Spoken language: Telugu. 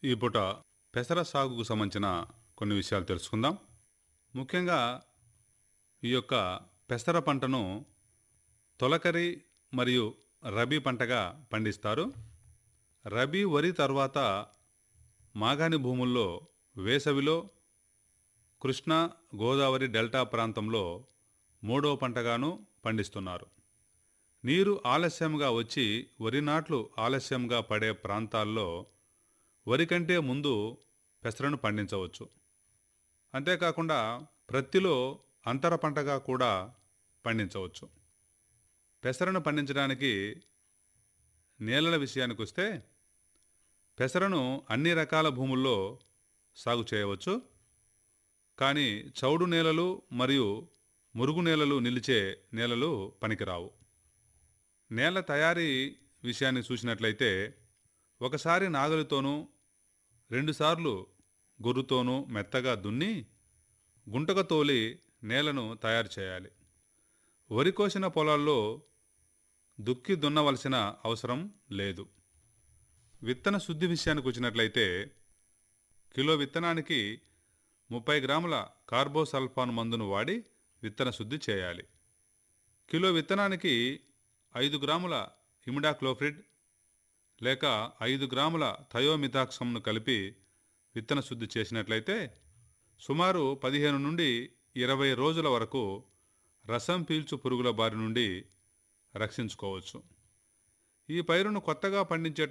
ఈ పూట పెసర సాగుకు సంబంధించిన కొన్ని విషయాలు తెలుసుకుందాం ముఖ్యంగా ఈ యొక్క పెసర పంటను తొలకరి మరియు రబీ పంటగా పండిస్తారు రబీ వరి తర్వాత మాగాణి భూముల్లో వేసవిలో కృష్ణా గోదావరి డెల్టా ప్రాంతంలో మూడో పంటగాను పండిస్తున్నారు నీరు ఆలస్యంగా వచ్చి వరి నాట్లు ఆలస్యంగా పడే ప్రాంతాల్లో వరి కంటే ముందు పెసరను పండించవచ్చు అంతేకాకుండా ప్రత్తిలో అంతర పంటగా కూడా పండించవచ్చు పెసరను పండించడానికి నేలల విషయానికి వస్తే పెసరను అన్ని రకాల భూముల్లో సాగు చేయవచ్చు కానీ చౌడు నేలలు మరియు మురుగు నేలలు నిలిచే నేలలు పనికిరావు నేల తయారీ విషయాన్ని చూసినట్లయితే ఒకసారి నాగలితోనూ రెండుసార్లు గొర్రుతోనూ మెత్తగా దున్ని గుంటక తోలి నేలను తయారు చేయాలి వరి కోసిన పొలాల్లో దుక్కి దున్నవలసిన అవసరం లేదు విత్తన శుద్ధి విషయానికి వచ్చినట్లయితే కిలో విత్తనానికి ముప్పై గ్రాముల కార్బోసల్ఫాన్ మందును వాడి విత్తన శుద్ధి చేయాలి కిలో విత్తనానికి ఐదు గ్రాముల ఇమిడాక్లోఫ్రిడ్ లేక ఐదు గ్రాముల థయోమిథాక్సంను కలిపి విత్తన శుద్ధి చేసినట్లయితే సుమారు పదిహేను నుండి ఇరవై రోజుల వరకు రసం పీల్చు పురుగుల బారి నుండి రక్షించుకోవచ్చు ఈ పైరును కొత్తగా పండించేట